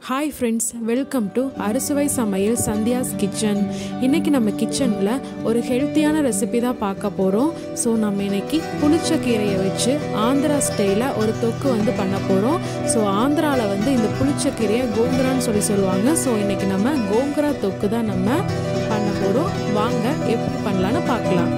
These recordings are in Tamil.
ஹாய் ஃப்ரெண்ட்ஸ் வெல்கம் டு அறுசுவை சமையல் சந்தியாஸ் கிச்சன் இன்றைக்கி நம்ம கிச்சனில் ஒரு ஹெல்த்தியான ரெசிபி தான் பார்க்க போகிறோம் ஸோ நம்ம இன்னைக்கு புளிச்சக்கீரையை வச்சு ஆந்திரா ஸ்டைலில் ஒரு தொக்கு வந்து பண்ண போகிறோம் ஸோ ஆந்திராவில் வந்து இந்த புளிச்சக்கீரையை கோங்குரான்னு சொல்லி சொல்லுவாங்க ஸோ இன்றைக்கி நம்ம கோங்குரா தொக்கு தான் நம்ம பண்ண போகிறோம் வாங்க எப்படி பண்ணலான்னு பார்க்கலாம்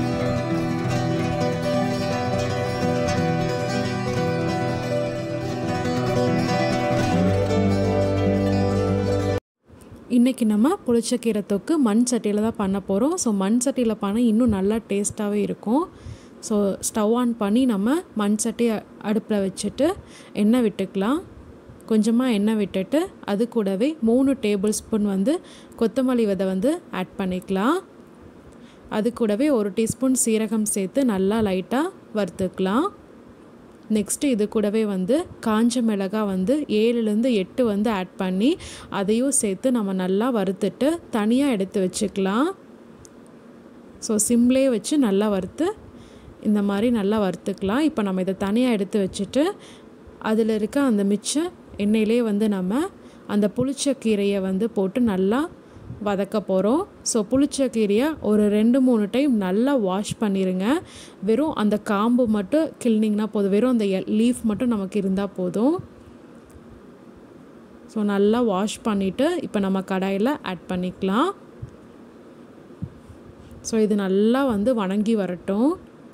இன்றைக்கி நம்ம புளிச்சக்கீரை தொக்கு மண் சட்டியில் தான் பண்ண போகிறோம் ஸோ மண் சட்டியில் பண்ண இன்னும் நல்லா டேஸ்ட்டாகவே இருக்கும் ஸோ ஸ்டவ் ஆன் பண்ணி நம்ம மண் சட்டி அடுப்பில் வச்சுட்டு எண்ணெய் விட்டுக்கலாம் கொஞ்சமாக எண்ணெய் விட்டுட்டு அது கூடவே மூணு டேபிள் ஸ்பூன் வந்து கொத்தமல்லி விதை வந்து ஆட் பண்ணிக்கலாம் அது கூடவே ஒரு டீஸ்பூன் சீரகம் சேர்த்து நல்லா லைட்டாக வறுத்துக்கலாம் நெக்ஸ்ட்டு இது கூடவே வந்து காஞ்ச மிளகாய் வந்து ஏழுலேருந்து எட்டு வந்து ஆட் பண்ணி அதையும் சேர்த்து நம்ம நல்லா வறுத்துட்டு தனியாக எடுத்து வச்சுக்கலாம் ஸோ சிம்லே வச்சு நல்லா வறுத்து இந்த மாதிரி நல்லா வறுத்துக்கலாம் இப்போ நம்ம இதை தனியாக எடுத்து வச்சுட்டு அதில் இருக்க அந்த மிச்ச எண்ணெயிலே வந்து நம்ம அந்த புளிச்சக்கீரையை வந்து போட்டு நல்லா வதக்க போகிறோம் ஸோ புளிச்சக்கீரையை ஒரு ரெண்டு மூணு டைம் நல்லா வாஷ் பண்ணிடுங்க வெறும் அந்த காம்பு மட்டும் கிள்னிங்கன்னா போதும் வெறும் அந்த லீஃப் மட்டும் நமக்கு இருந்தால் போதும் ஸோ நல்லா வாஷ் பண்ணிவிட்டு இப்போ நம்ம கடாயில் ஆட் பண்ணிக்கலாம் ஸோ இது நல்லா வந்து வணங்கி வரட்டும்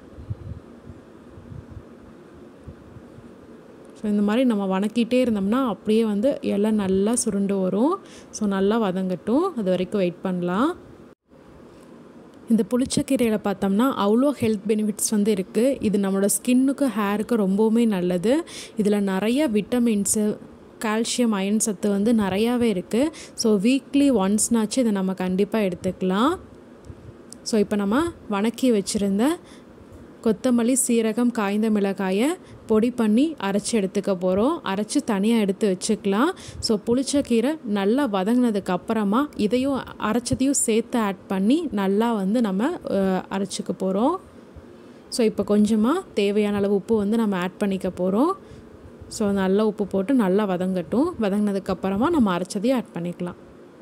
ஸோ இந்த மாதிரி நம்ம வணக்கிட்டே இருந்தோம்னா அப்படியே வந்து இலை நல்லா சுருண்டு வரும் ஸோ நல்லா வதங்கட்டும் அது வரைக்கும் வெயிட் பண்ணலாம் இந்த புளிச்சக்கீரையில் பார்த்தோம்னா அவ்வளோ ஹெல்த் பெனிஃபிட்ஸ் வந்து இருக்குது இது நம்மளோட ஸ்கின்னுக்கு ஹேருக்கு ரொம்பவுமே நல்லது இதில் நிறைய விட்டமின்ஸு கால்சியம் அயன் சத்து வந்து நிறையாவே இருக்குது ஸோ வீக்லி ஒன்ஸ்னாச்சும் இதை நம்ம கண்டிப்பாக எடுத்துக்கலாம் ஸோ இப்போ நம்ம வணக்கி வச்சுருந்த கொத்தமல்லி சீரகம் காய்ந்த மிளகாயை பொடி பண்ணி அரைச்சி எடுத்துக்க போகிறோம் அரைச்சி தனியாக எடுத்து வச்சுக்கலாம் ஸோ புளிச்சக்கீரை நல்லா வதங்கினதுக்கு அப்புறமா இதையும் அரைச்சதையும் சேர்த்து ஆட் பண்ணி நல்லா வந்து நம்ம அரைச்சிக்க போகிறோம் ஸோ இப்போ கொஞ்சமாக தேவையான அளவு உப்பு வந்து நம்ம ஆட் பண்ணிக்க போகிறோம் ஸோ நல்லா உப்பு போட்டு நல்லா வதங்கட்டும் வதங்கினதுக்கப்புறமா நம்ம அரைச்சதையும் ஆட் பண்ணிக்கலாம்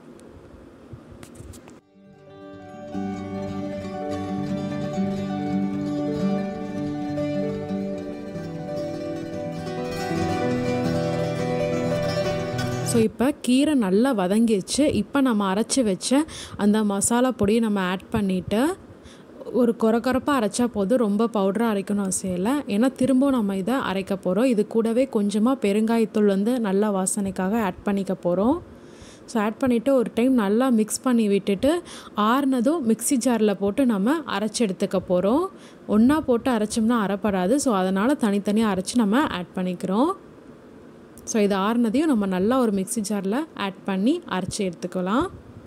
ஸோ இப்போ கீரை நல்லா வதங்கிடுச்சு இப்போ நம்ம அரைச்சி வச்ச அந்த மசாலா பொடியை நம்ம ஆட் பண்ணிவிட்டு ஒரு குறக்குறப்பாக அரைச்சா போதும் ரொம்ப பவுடராக அரைக்கணும் அவசியம் இல்லை ஏன்னா திரும்பவும் நம்ம இதை அரைக்க போகிறோம் இது கூடவே கொஞ்சமாக பெருங்காயத்தூள் வந்து நல்லா வாசனைக்காக ஆட் பண்ணிக்க போகிறோம் ஸோ ஆட் பண்ணிவிட்டு ஒரு டைம் நல்லா மிக்ஸ் பண்ணி விட்டுட்டு ஆறுனதும் மிக்சி ஜாரில் போட்டு நம்ம அரைச்சி எடுத்துக்க போகிறோம் ஒன்றா போட்டு அரைச்சோம்னா அரைப்படாது ஸோ அதனால் தனித்தனியாக அரைச்சி நம்ம ஆட் பண்ணிக்கிறோம் ஸோ இது ஆறுனதையும் நம்ம நல்லா ஒரு மிக்சி ஜாரில் ஆட் பண்ணி அரைச்சி எடுத்துக்கலாம்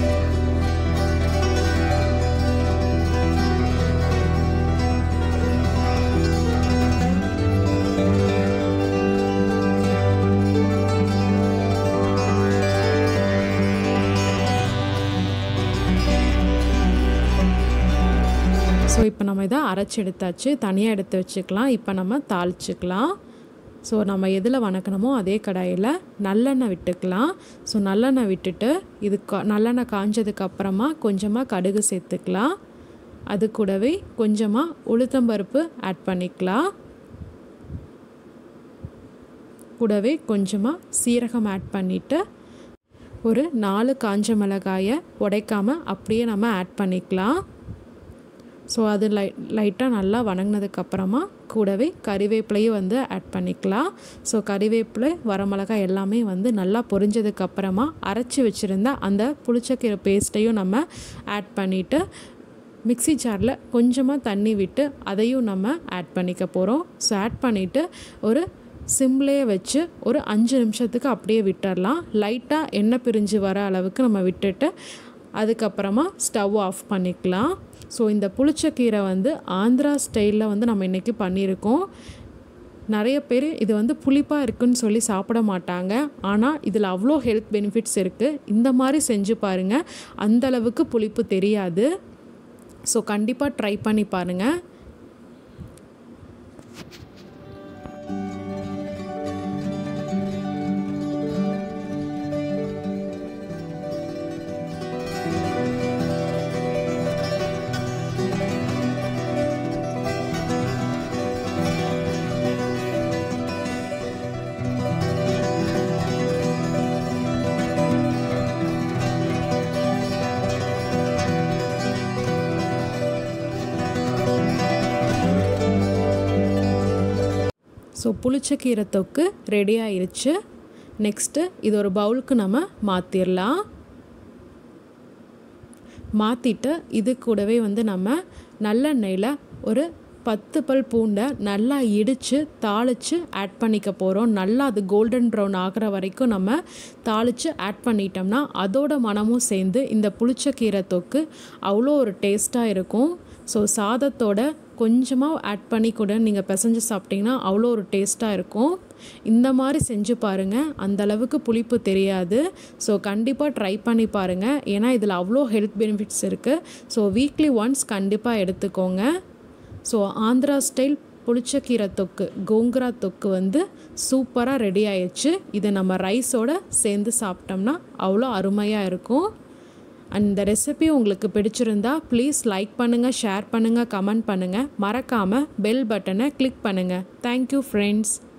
ஸோ இப்போ நம்ம இதை அரைச்சி எடுத்தாச்சு தனியாக எடுத்து வச்சுக்கலாம் இப்போ நம்ம தாளிச்சிக்கலாம் ஸோ நம்ம எதில் வணக்கணுமோ அதே கடாயில் நல்லெண்ணெய் விட்டுக்கலாம் ஸோ நல்லெண்ணெய் விட்டுட்டு இது நல்லெண்ணெய் காஞ்சதுக்கு அப்புறமா கொஞ்சமாக கடுகு சேர்த்துக்கலாம் அது கூடவே கொஞ்சமாக உளுத்தம்பருப்பு ஆட் பண்ணிக்கலாம் கூடவே கொஞ்சமாக சீரகம் ஆட் பண்ணிவிட்டு ஒரு நாலு காஞ்ச மிளகாயை உடைக்காமல் அப்படியே நம்ம ஆட் பண்ணிக்கலாம் ஸோ அது லை லைட்டாக நல்லா வணங்கினதுக்கப்புறமா கூடவே கறிவேப்பிலையும் வந்து ஆட் பண்ணிக்கலாம் ஸோ கறிவேப்பிலை வரமிளகாய் எல்லாமே வந்து நல்லா பொரிஞ்சதுக்கப்புறமா அரைச்சி வச்சுருந்த அந்த புளிச்சக்கீரை பேஸ்ட்டையும் நம்ம ஆட் பண்ணிவிட்டு மிக்சி ஜாரில் கொஞ்சமாக தண்ணி விட்டு அதையும் நம்ம ஆட் பண்ணிக்க போகிறோம் ஸோ ஆட் பண்ணிவிட்டு ஒரு சிம்லேயே வச்சு ஒரு அஞ்சு நிமிஷத்துக்கு அப்படியே விட்டுடலாம் லைட்டாக எண்ணெய் பிரிஞ்சு வர அளவுக்கு நம்ம விட்டுட்டு அதுக்கப்புறமா ஸ்டவ் ஆஃப் பண்ணிக்கலாம் ஸோ இந்த புளிச்சக்கீரை வந்து ஆந்திரா ஸ்டைலில் வந்து நம்ம இன்றைக்கி பண்ணியிருக்கோம் நிறைய பேர் இது வந்து புளிப்பாக இருக்குன்னு சொல்லி சாப்பிட மாட்டாங்க ஆனால் இதில் அவ்வளோ ஹெல்த் பெனிஃபிட்ஸ் இருக்குது இந்த மாதிரி செஞ்சு பாருங்கள் அந்தளவுக்கு புளிப்பு தெரியாது ஸோ கண்டிப்பாக ட்ரை பண்ணி பாருங்கள் ஸோ புளிச்சக்கீரை தொக்கு ரெடி ஆயிருச்சு நெக்ஸ்ட்டு இது ஒரு பவுலுக்கு நம்ம மாற்றிடலாம் மாற்றிட்டு இது கூடவே வந்து நம்ம நல்லெண்ணெயில் ஒரு பத்து பல் பூண்டை நல்லா இடித்து தாளித்து ஆட் பண்ணிக்க போகிறோம் நல்லா அது கோல்டன் ப்ரௌன் ஆகிற வரைக்கும் நம்ம தாளித்து ஆட் பண்ணிட்டோம்னா அதோட மனமும் சேர்ந்து இந்த புளிச்சக்கீரை தொக்கு அவ்வளோ ஒரு டேஸ்ட்டாக இருக்கும் ஸோ சாதத்தோட கொஞ்சமாக ஆட் பண்ணி கூட நீங்கள் பிசைஞ்சு சாப்பிட்டிங்கன்னா அவ்வளோ ஒரு டேஸ்ட்டாக இருக்கும் இந்த மாதிரி செஞ்சு பாருங்கள் அந்தளவுக்கு புளிப்பு தெரியாது ஸோ கண்டிப்பாக ட்ரை பண்ணி பாருங்கள் ஏன்னா இதில் அவ்வளோ ஹெல்த் பெனிஃபிட்ஸ் இருக்குது ஸோ வீக்லி ஒன்ஸ் கண்டிப்பாக எடுத்துக்கோங்க ஸோ ஆந்திரா ஸ்டைல் புளிச்சக்கீரை தொக்கு கோங்குரா தொக்கு வந்து சூப்பராக ரெடி ஆயிடுச்சு இதை நம்ம ரைஸோட சேர்ந்து சாப்பிட்டோம்னா அவ்வளோ அருமையாக இருக்கும் அந்த ரெசிபி உங்களுக்கு பிடிச்சிருந்தா ப்ளீஸ் லைக் பண்ணுங்கள் ஷேர் பண்ணுங்கள் கமெண்ட் பண்ணுங்கள் மறக்காமல் பெல் பட்டனை கிளிக் பண்ணுங்கள் தேங்க்யூ ஃப்ரெண்ட்ஸ்